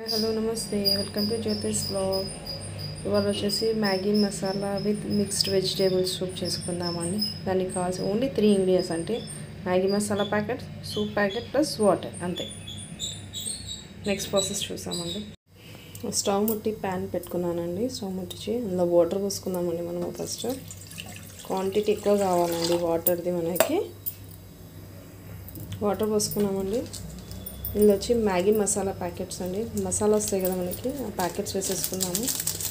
Hello నమస్తే welcome to జ్యోతిష్ blog ఇవాళ వచ్చేసి Maggi masala with mixed vegetable soup చేసుకుందామండి దానికి కావాల్సిన ఓన్లీ త్రీ ఇంగ్రీడియంట్స్ అంటే Maggi masala packet soup packet plus water అంతే నెక్స్ట్ ప్రాసెస్ చూసామండి స్టవ్ ముట్టి ప్యాన్ పెట్టుకున్నానండి స్టవ్ ముట్టించి అందులో వాటర్ పోసుకుందామండి మనము ఫస్ట్ క్వాంటిటీ ఎక్కువ కావాలండి వాటర్ది మనకి వాటర్ పోసుకున్నామండి ఇందులో వచ్చి మ్యాగీ మసాలా ప్యాకెట్స్ అండి మసాలా వస్తాయి కదా మనకి ఆ ప్యాకెట్స్ వేసేసుకున్నాము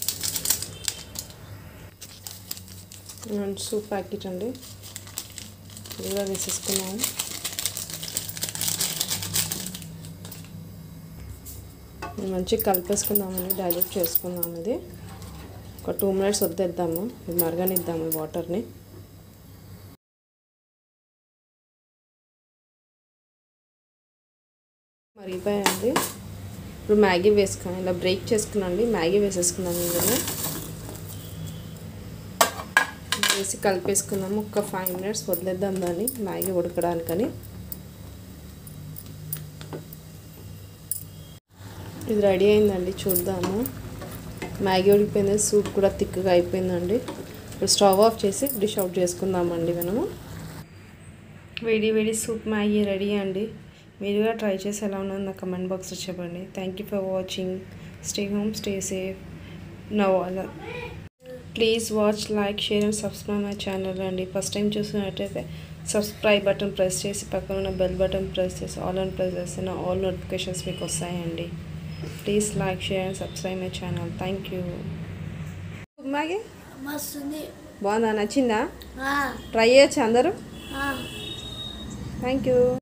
అండ్ సూప్ ప్యాకెట్ అండి ఇది కూడా వేసేసుకున్నాము మంచిగా కలిపేసుకుందామండి డైల్యూట్ చేసుకుందాం ఇది ఒక టూ మినిట్స్ వద్దేద్దాము ఇది మరగనిద్దాము ఈ వాటర్ని మరిగిపోయండి ఇప్పుడు మ్యాగీ వేసుకున్నాను ఇలా బ్రేక్ చేసుకున్నాండి మ్యాగీ వేసేసుకున్నాను ఇందులో వేసి కలిపేసుకున్నాము ఒక ఫైవ్ మినిట్స్ వదిలేద్దాం దాన్ని మ్యాగీ ఉడకడానికని ఇది రెడీ అయిందండి చూద్దాము మ్యాగీ ఉడికిపోయింది సూప్ కూడా థిక్గా అయిపోయిందండి ఇప్పుడు స్టవ్ ఆఫ్ చేసి డిష్ అవుట్ చేసుకుందామండి మనము వేడి వేడి సూప్ మ్యాగీ రెడీ అండి మీరు కూడా ట్రై చేసి ఎలా ఉన్నది నా కమెంట్ బాక్స్లో చెప్పండి thank you for watching stay home stay safe now అలా please watch like share and subscribe my channel అండి ఫస్ట్ టైం చూసినట్టయితే సబ్స్క్రైబ్ బటన్ ప్రెస్ చేసి పక్కన ఉన్న బెల్ బటన్ ప్రెస్ చేసి ఆల్ అని ప్రెస్ చేస్తే నా ఆల్ నోటిఫికేషన్స్ మీకు వస్తాయండి please like share and subscribe my channel thank you Maggi మస్తుంది బాగుందా నచ్చిందా ఆ, ట్రై చేయొచ్చు అందరూ ఆ. Thank you